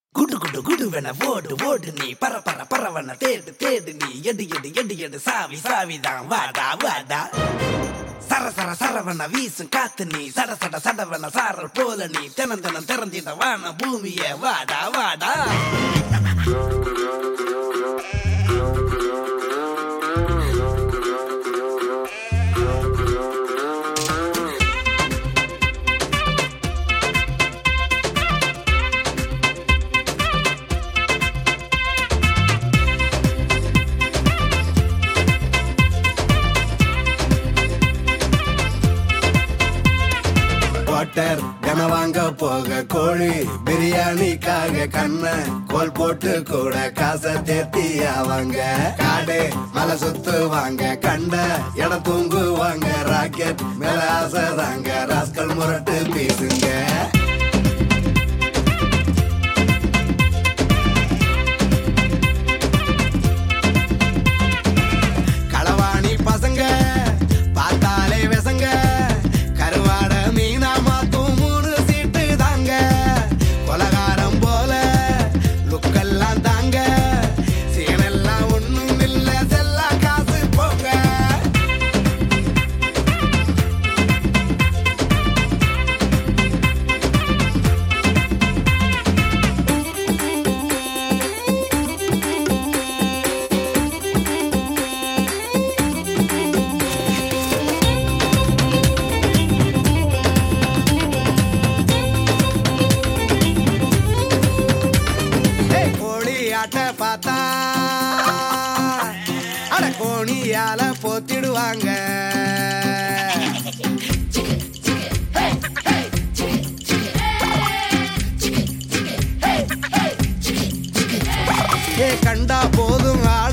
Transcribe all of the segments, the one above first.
குடு குடு குடுவென ஓடு ஓடு நீ பர பர பரவன தேடு தேடு நீ எடு எடு எடு எடு சாவி சாவிதான் வாடா வாடா சர சர சரவன வீசும் காத்து நீ சட சட சடவன சாரல் போல நீ தினம் தினம் திறந்திட வான பூமிய வாடா வாடா குவார்டர் கன வாங்க போக கோழி பிரியாணிக்காக கண்ண கோல் போட்டு கூட காசை தேத்தி அவங்க காடு மலை சுத்து வாங்க கண்ட இடம் தூங்குவாங்க ராக்கெட் மேல ஆசை தாங்க ராஸ்கல் முரட்டு பீசுங்க களவாணி பசங்க பார்த்தாலே விசங்க கருவாட மீனா மாத்தும் மூணு சீட்டு தாங்க கொலகாரம் போல லுக்கெல்லாம் தாங்க சீனெல்லாம் ஒண்ணும் இல்ல செல்லா காசு போங்க ஏய், கோழி ஆட்ட பார்த்தா அட கோணியால போத்திடுவாங்க ஏ கண்டா போதும் ஆள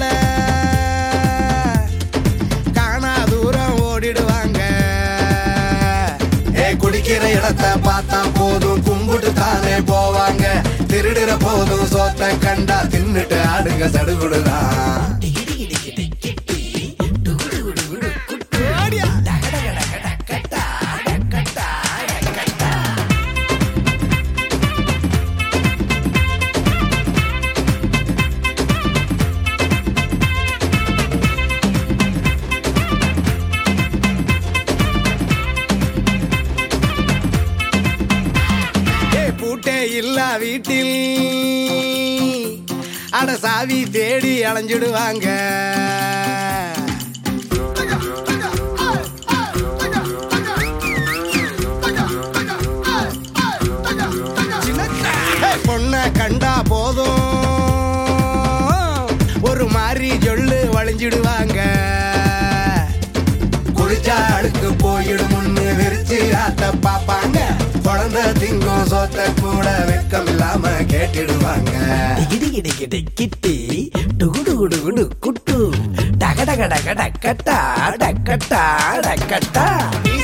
காணா தூரம் ஓடிடுவாங்க ஏ குடிக்கிற இடத்த பார்த்தா போதும் கும்பிட்டு தானே போவாங்க திருடுற போதும் சோத்த கண்டா தின்னுட்டு ஆடுங்க சடுகுடுதான் ஏ பூட்டே இல்ல வீட்டில் அட சாவி தேடி அலைஞ்சிடுவாங்க ஏய், பொண்ண கண்டா போதும் ஒரு மாதிரி சொல்லு வளைஞ்சிடுவாங்க குளிச்சா அடுக்கு போயிடும் முன்னு விரிச்சு ஆத்த பாப்பாங்க குழந்தை திங்கும் சோத்த கூட வெக்கம் இல்லாம கேட்டிடுவாங்க டிகிடி கிடி கிடி கிட்டி டுகுடு குடு குடு குட்டு டக டக டக டக்கட்டா டக்கட்டா டக்கட்டா